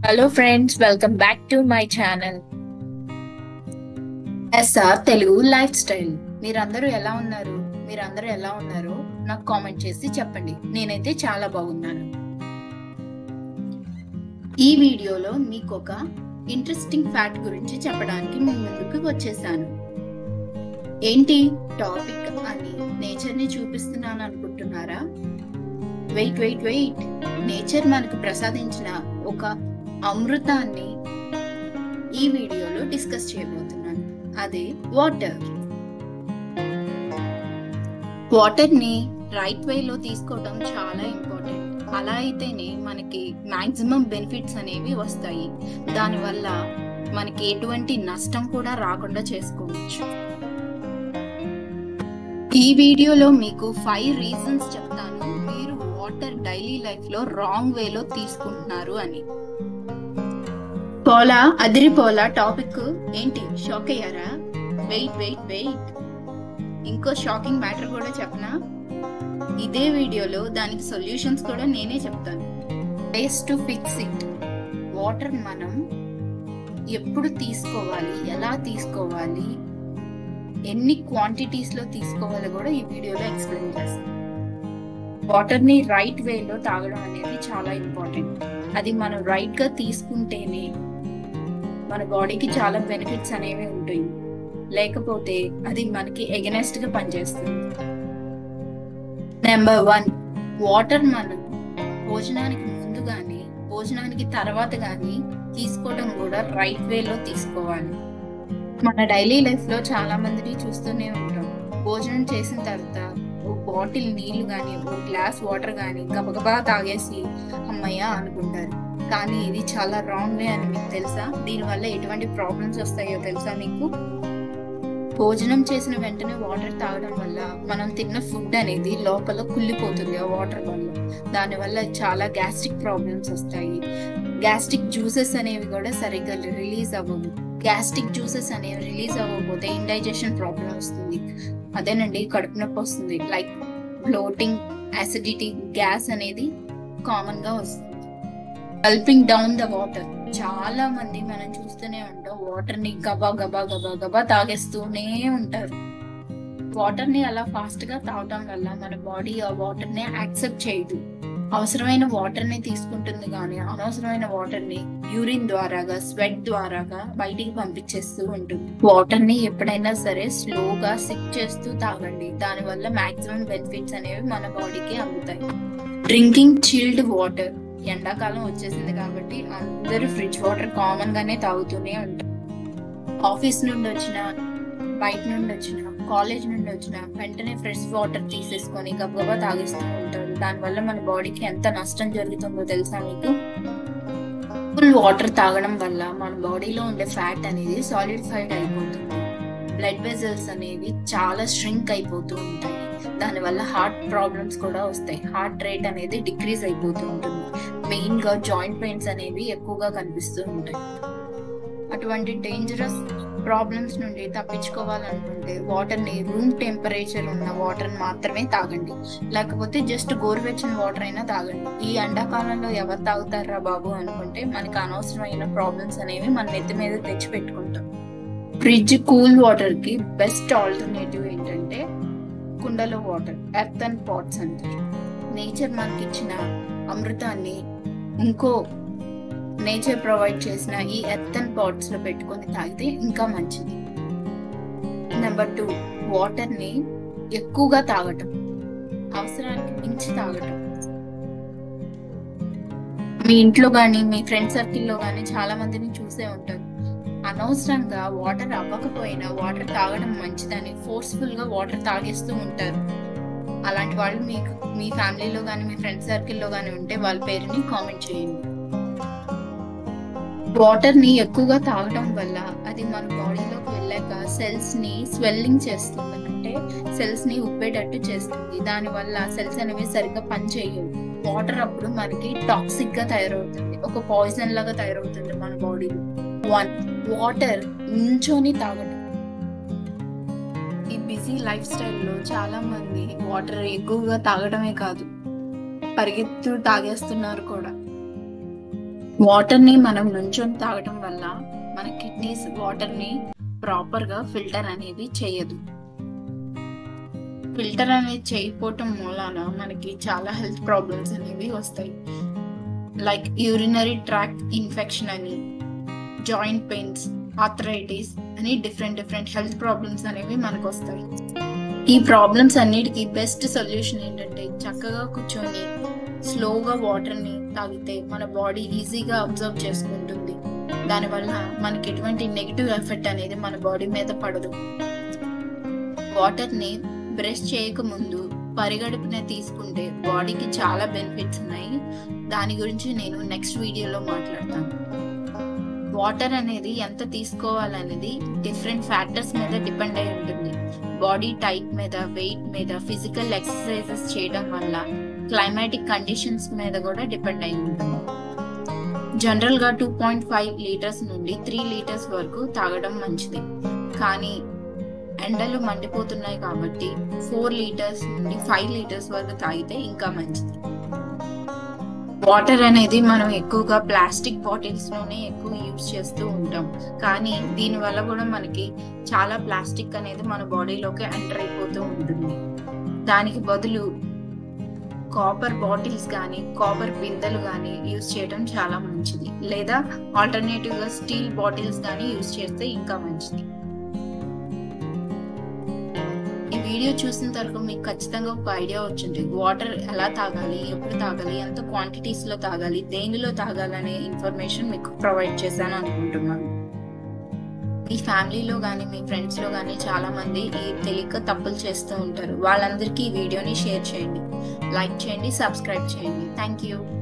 hello friends welcome back to my channel SR Telugu lifestyle మీరందరూ ఎలా ఉన్నారు మీరందరూ ఎలా ఉన్నారు నాకు కామెంట్ చేసి చెప్పండి నేనైతే చాలా బాగున్నాను ఈ వీడియోలో మీకు ఒక ఇంట్రెస్టింగ్ ఫ్యాక్ట్ గురించి చెప్పడానికి మీ ముందుకు వచ్చేసాను ఏంటి టాపిక్ అని నేచర్ ని చూపిస్తున్నాను అనుకుంటున్నారా వెయిట్ వెయిట్ వెయిట్ నేచర్ మనకు ప్రసాదించిన ఒక అమృతాన్ని ఈ వీడియోలో డిస్కస్ చేయబోతున్నాను అదే వాటర్ వాటర్ ని రైట్ వేలో తీసుకోవడం చాలా ఇంపార్టెంట్ అలా అయితేనే మనకి మాక్సిమం బెనిఫిట్స్ అనేవి వస్తాయి దానివల్ల మనకి ఎటువంటి నష్టం కూడా రాకుండా చేసుకోవచ్చు ఈ వీడియోలో మీకు ఫైవ్ రీజన్స్ చెప్తాను మీరు వాటర్ డైలీ లైఫ్ లో రాంగ్ వేలో తీసుకుంటున్నారు అని పోలా అదిరిపోలా టాపిక్ ఏంటి షాక్ అయ్యారా వెయిట్ వెయిట్ వెయిట్ ఇంకో షాకింగ్ మ్యాటర్ కూడా చెప్పనా ఇదే వీడియోలో దానికి సొల్యూషన్స్ కూడా నేనే చెప్తాను ways to fix it water మనం ఎప్పుడు తీసుకోవాలి ఎలా తీసుకోవాలి ఎన్ని క్వాంటిటీస్ లో తీసుకోవాలో కూడా ఈ వీడియోలో ఎక్స్ప్లెయిన్ చేస్తాను వాటర్ ని రైట్ వేలో తాగడం అనేది చాలా ఇంపార్టెంట్ అది మనం రైట్ గా తీసుకుంటేనే మన బాడీకి చాలా బెనిఫిట్స్ అనేవి ఉంటాయి లేకపోతే అది మనకి ఎగనెస్ట్ గా పనిచేస్తుంది నెంబర్ వన్ వాటర్ మనం భోజనానికి ముందు గాని భోజనానికి తర్వాత గాని తీసుకోవడం కూడా రైట్ వేలో తీసుకోవాలి మన డైలీ లైఫ్ లో చాలా మందిని చూస్తూనే ఉంటాం భోజనం చేసిన తర్వాత ఓ బాటిల్ నీళ్లు గాని ఓ గ్లాస్ వాటర్ గాని గబగబా తాగేసి అమ్మయ్య అనుకుంటారు కానీ ఇది చాలా రాంగ్ వే అని మీకు తెలుసా దీనివల్ల ఎటువంటి ప్రాబ్లమ్స్ వస్తాయో తెలుసా మీకు భోజనం చేసిన వెంటనే వాటర్ తాగడం వల్ల మనం తిన్న ఫుడ్ అనేది లోపల కుళ్ళిపోతుంది ఆ వాటర్ వల్ల దానివల్ల చాలా గ్యాస్ట్రిక్ ప్రాబ్లమ్స్ వస్తాయి గ్యాస్ట్రిక్ జ్యూసెస్ అనేవి కూడా సరిగ్గా రిలీజ్ అవ్వవు గ్యాస్ట్రిక్ జ్యూసెస్ అనేవి రిలీజ్ అవ్వకపోతే ఇండైజెషన్ ప్రాబ్లం వస్తుంది అదేనండి కడుపు నొప్పి వస్తుంది లైక్ బ్లోటింగ్ యాసిడిటీ గ్యాస్ అనేది కామన్ గా వస్తుంది హెల్పింగ్ డౌన్ ద వాటర్ చాలా మంది మనం చూస్తూనే ఉంటాం వాటర్ ని గబా గబా గబా గబా తాగేస్తూనే ఉంటారు వాటర్ ని అలా ఫాస్ట్ గా తాగటం వల్ల మన బాడీ ఆ వాటర్ ని యాక్సెప్ట్ చేయదు అవసరమైన వాటర్ ని తీసుకుంటుంది కానీ అనవసరమైన వాటర్ ని యూరిన్ ద్వారాగా స్వెట్ ద్వారాగా బయటికి పంపించేస్తూ ఉంటుంది వాటర్ ని ఎప్పుడైనా సరే స్లోగా సిప్ చేస్తూ తాగండి దాని వల్ల మాక్సిమం బెనిఫిట్స్ అనేవి మన బాడీకి అందుతాయి డ్రింకింగ్ చిల్డ్ వాటర్ ఎండాకాలం వచ్చేసింది కాబట్టి అందరూ ఫ్రిడ్జ్ వాటర్ కామన్ గానే తాగుతూనే ఉంటారు ఆఫీస్ నుండి వచ్చిన బయట నుండి వచ్చిన కాలేజ్ నుండి వచ్చిన వెంటనే ఫ్రెష్ వాటర్ తీసేసుకొని గబగబా తాగేస్తూ ఉంటారు దానివల్ల మన బాడీకి ఎంత నష్టం జరుగుతుందో తెలుసా మీకు ఫుల్ వాటర్ తాగడం వల్ల మన బాడీలో ఉండే ఫ్యాట్ అనేది సాలిడిఫైడ్ అయిపోతుంది బ్లడ్ వెజల్స్ అనేవి చాలా స్ట్రింక్ అయిపోతూ ఉంటాయి దానివల్ల హార్ట్ ప్రాబ్లమ్స్ కూడా వస్తాయి హార్ట్ రేట్ అనేది డిక్రీజ్ అయిపోతూ ఉంటుంది మెయిన్ గా జాయింట్ పెయిన్స్ అనేవి ఎక్కువగా కనిపిస్తూ ఉంటాయి అటువంటి డేంజరస్ ప్రాబ్లమ్స్ నుండి తప్పించుకోవాలనుకుంటే వాటర్ ని రూమ్ టెంపరేచర్ ఉన్న వాటర్ మాత్రమే తాగండి లేకపోతే జస్ట్ గోరువెచ్చని వాటర్ అయినా తాగండి ఈ ఎండాకాలంలో ఎవరు తాగుతారా బాబు అనుకుంటే మనకి అనవసరమైన ప్రాబ్లమ్స్ అనేవి మన నెత్తి మీద తెచ్చి పెట్టుకుంటాం ఫ్రిడ్జ్ కూల్ వాటర్ కి బెస్ట్ ఆల్టర్నేటివ్ ఏంటంటే కుండలో వాటర్ ఎర్త్ అండ్ పాట్స్ అంటారు నేచర్ మనకి ఇచ్చిన అమృతాన్ని ఇంకో నేచర్ ప్రొవైడ్ చేసిన ఈ ఎర్త్ అండ్ పాట్స్ లో పెట్టుకొని తాగితే ఇంకా మంచిది నెంబర్ టూ వాటర్ ని ఎక్కువగా తాగటం అవసరానికి మించి తాగటం మీ ఇంట్లో గాని మీ ఫ్రెండ్ సర్కిల్లో గాని చాలా మందిని చూసే ఉంటారు అనవసరంగా వాటర్ అవ్వకపోయినా వాటర్ తాగడం మంచిదని ఫోర్స్ఫుల్ గా వాటర్ తాగేస్తూ ఉంటారు అలాంటి వాళ్ళు మీకు మీ ఫ్యామిలీలో కానీ మీ ఫ్రెండ్ సర్కిల్లో కానీ ఉంటే వాళ్ళ పేరుని కామెంట్ చేయండి వాటర్ ని ఎక్కువగా తాగడం వల్ల అది మన బాడీలోకి వెళ్ళాక సెల్స్ ని స్వెల్లింగ్ చేస్తుంది అంటే సెల్స్ ని ఉబ్బేటట్టు చేస్తుంది దాని వల్ల సెల్స్ అనేవి సరిగ్గా పనిచేయవు వాటర్ అప్పుడు మనకి టాక్సిక్ గా తయారవుతుంది ఒక పాయిజన్ లాగా తయారవుతుంది మన బాడీలో వన్ వాటర్ నుంచొని తాగడం ఈ బిజీ లైఫ్ స్టైల్లో చాలా మంది వాటర్ ఎక్కువగా తాగడమే కాదు పరిగెత్తు తాగేస్తున్నారు కూడా వాటర్ని మనం నుంచొని తాగటం వల్ల మన కిడ్నీస్ వాటర్ని ప్రాపర్గా ఫిల్టర్ అనేది చేయదు ఫిల్టర్ అనేది చేయకపోవటం మూలాన మనకి చాలా హెల్త్ ప్రాబ్లమ్స్ అనేవి వస్తాయి లైక్ యూరినరీ ట్రాక్ ఇన్ఫెక్షన్ అని జాయింట్ పెయిన్స్ ఆథరైటిస్ అని డిఫరెంట్ డిఫరెంట్ హెల్త్ ప్రాబ్లమ్స్ అనేవి మనకు వస్తాయి ఈ ప్రాబ్లమ్స్ అన్నిటికీ బెస్ట్ సొల్యూషన్ ఏంటంటే చక్కగా కూర్చొని స్లోగా వాటర్ని తాగితే మన బాడీ ఈజీగా అబ్జర్వ్ చేసుకుంటుంది దానివల్ల మనకి ఎటువంటి నెగిటివ్ ఎఫెక్ట్ అనేది మన బాడీ మీద పడదు వాటర్ని బ్రష్ చేయకముందు పరిగడుపున తీసుకుంటే బాడీకి చాలా బెనిఫిట్స్ ఉన్నాయి దాని గురించి నేను నెక్స్ట్ వీడియోలో మాట్లాడతాను వాటర్ అనేది ఎంత తీసుకోవాలనేది డిఫరెంట్ ఫ్యాక్టర్స్ మీద డిపెండ్ అయి ఉంటుంది బాడీ టైప్ మీద వెయిట్ మీద ఫిజికల్ ఎక్సర్సైజెస్ చేయడం వల్ల క్లైమాటిక్ కండిషన్స్ మీద కూడా డిపెండ్ అయి ఉంటుంది జనరల్ గా టూ పాయింట్ ఫైవ్ లీటర్స్ నుండి త్రీ లీటర్స్ వరకు తాగడం మంచిది కానీ ఎండలు మండిపోతున్నాయి కాబట్టి ఫోర్ లీటర్స్ నుండి ఫైవ్ లీటర్స్ వరకు తాగితే ఇంకా మంచిది వాటర్ అనేది మనం ఎక్కువగా ప్లాస్టిక్ బాటిల్స్ లోనే ఎక్కువ యూజ్ చేస్తూ ఉంటాం కానీ దీని వల్ల కూడా మనకి చాలా ప్లాస్టిక్ అనేది మన బాడీలోకి ఎంటర్ అయిపోతూ ఉంటుంది దానికి బదులు కాపర్ బాటిల్స్ కానీ కాపర్ బిందెలు కానీ యూజ్ చేయడం చాలా మంచిది లేదా ఆల్టర్నేటివ్ గా స్టీల్ బాటిల్స్ కానీ యూజ్ చేస్తే ఇంకా మంచిది ఈ వీడియో చూసిన తర్వాత మీకు ఖచ్చితంగా ఒక ఐడియా వచ్చింది వాటర్ ఎలా తాగాలి ఎప్పుడు తాగాలి ఎంత క్వాంటిటీస్ లో తాగాలి దేనిలో తాగాలి అనే ఇన్ఫర్మేషన్ మీకు ప్రొవైడ్ చేశాను అనుకుంటున్నాను మీ ఫ్యామిలీలో కానీ మీ ఫ్రెండ్స్ లో కానీ చాలా మంది ఈ తెలియక తప్పులు చేస్తూ ఉంటారు వాళ్ళందరికీ ఈ వీడియోని షేర్ చేయండి లైక్ చేయండి సబ్స్క్రైబ్ చేయండి థ్యాంక్ యూ